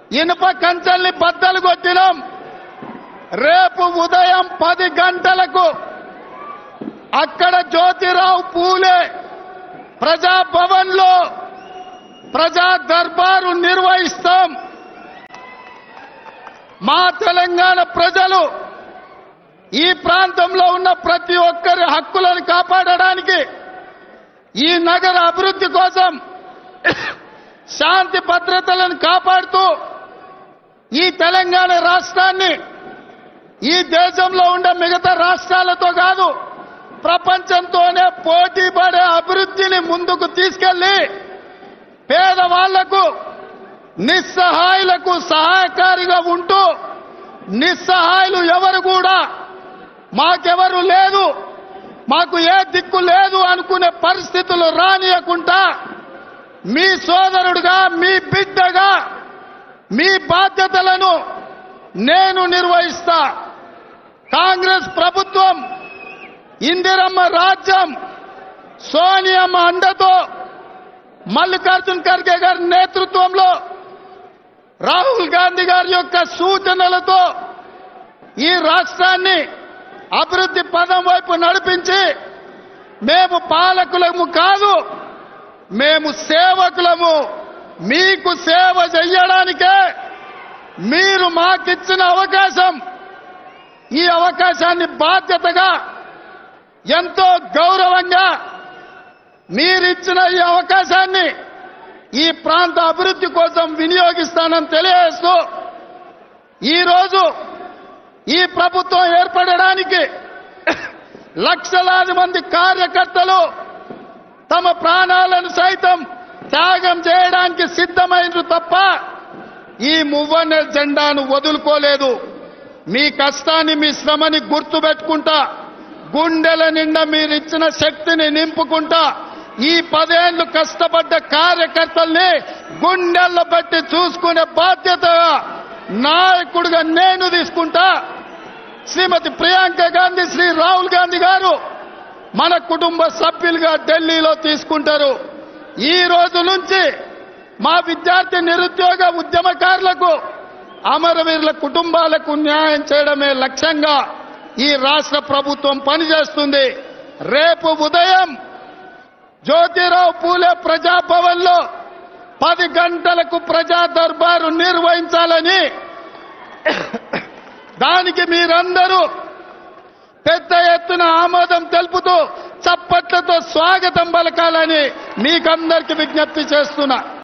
ఇనుప కంచెల్ని బద్దలు కొట్టినాం రేపు ఉదయం పది గంటలకు అక్కడ జ్యోతిరావు పూలే ప్రజాభవన్లో ప్రజా దర్బారు నిర్వహిస్తాం మా తెలంగాణ ప్రజలు ఈ ప్రాంతంలో ఉన్న ప్రతి ఒక్కరి హక్కులను కాపాడడానికి ఈ నగర అభివృద్ధి కోసం శాంతి భద్రతలను కాపాడుతూ ఈ తెలంగాణ రాష్ట్రాన్ని ఈ దేశంలో ఉండే మిగతా రాష్ట్రాలతో కాదు ప్రపంచంతోనే పోటీ పడే అభివృద్ధిని ముందుకు తీసుకెళ్లి పేదవాళ్లకు నిస్సహాయులకు సహాయకారిగా ఉంటూ నిస్సహాయులు ఎవరు కూడా మాకెవరు లేదు మాకు ఏ దిక్కు లేదు అనుకునే పరిస్థితులు రానియకుండా మీ సోదరుడుగా మీ బిడ్డగా మీ బాధ్యతలను నేను నిర్వహిస్తా కాంగ్రెస్ ప్రభుత్వం ఇందిరమ్మ రాజ్యం సోనియమ్మ అండతో మల్లికార్జున్ ఖర్గే గారి నేతృత్వంలో రాహుల్ గాంధీ గారి యొక్క సూచనలతో ఈ రాష్ట్రాన్ని అభివృద్ధి పదం వైపు నడిపించి మేము పాలకులము కాదు మేము సేవకులము మీకు సేవ చెయ్యడానికే మీరు మాకిచ్చిన అవకాశం ఈ అవకాశాన్ని బాధ్యతగా ఎంతో గౌరవంగా మీరిచ్చిన ఈ అవకాశాన్ని ఈ ప్రాంత అభివృద్ధి కోసం వినియోగిస్తానని తెలియజేస్తూ ఈరోజు ఈ ప్రభుత్వం ఏర్పడడానికి లక్షలాది మంది కార్యకర్తలు తమ ప్రాణాలను సైతం త్యాగం చేయడానికి సిద్ధమైనరు తప్ప ఈ మువ్వన్న జెండాను వదులుకోలేదు మీ కష్టాన్ని మీ శ్రమని గుర్తుపెట్టుకుంటా గుండెల నిండా మీరిచ్చిన శక్తిని నింపుకుంటా ఈ పదేళ్లు కష్టపడ్డ కార్యకర్తల్ని గుండెల్లో పెట్టి చూసుకునే బాధ్యతగా నాయకుడిగా నేను తీసుకుంటా శ్రీమతి ప్రియాంక గాంధీ శ్రీ రాహుల్ గాంధీ గారు మన కుటుంబ సభ్యులుగా ఢిల్లీలో తీసుకుంటారు ఈ రోజు నుంచి మా విద్యార్థి నిరుద్యోగ ఉద్యమకారులకు అమరవీరుల కుటుంబాలకు న్యాయం చేయడమే లక్ష్యంగా ఈ రాష్ట్ర ప్రభుత్వం పనిచేస్తుంది రేపు ఉదయం జ్యోతిరావు పూలే ప్రజాభవన్లో పది గంటలకు ప్రజా దర్బారు నిర్వహించాలని దానికి మీరందరూ పెద్ద ఎత్తున ఆమోదం తెలుపుతూ చప్పట్లతో స్వాగతం పలకాలని మీకందరికి విజ్ఞప్తి చేస్తున్నా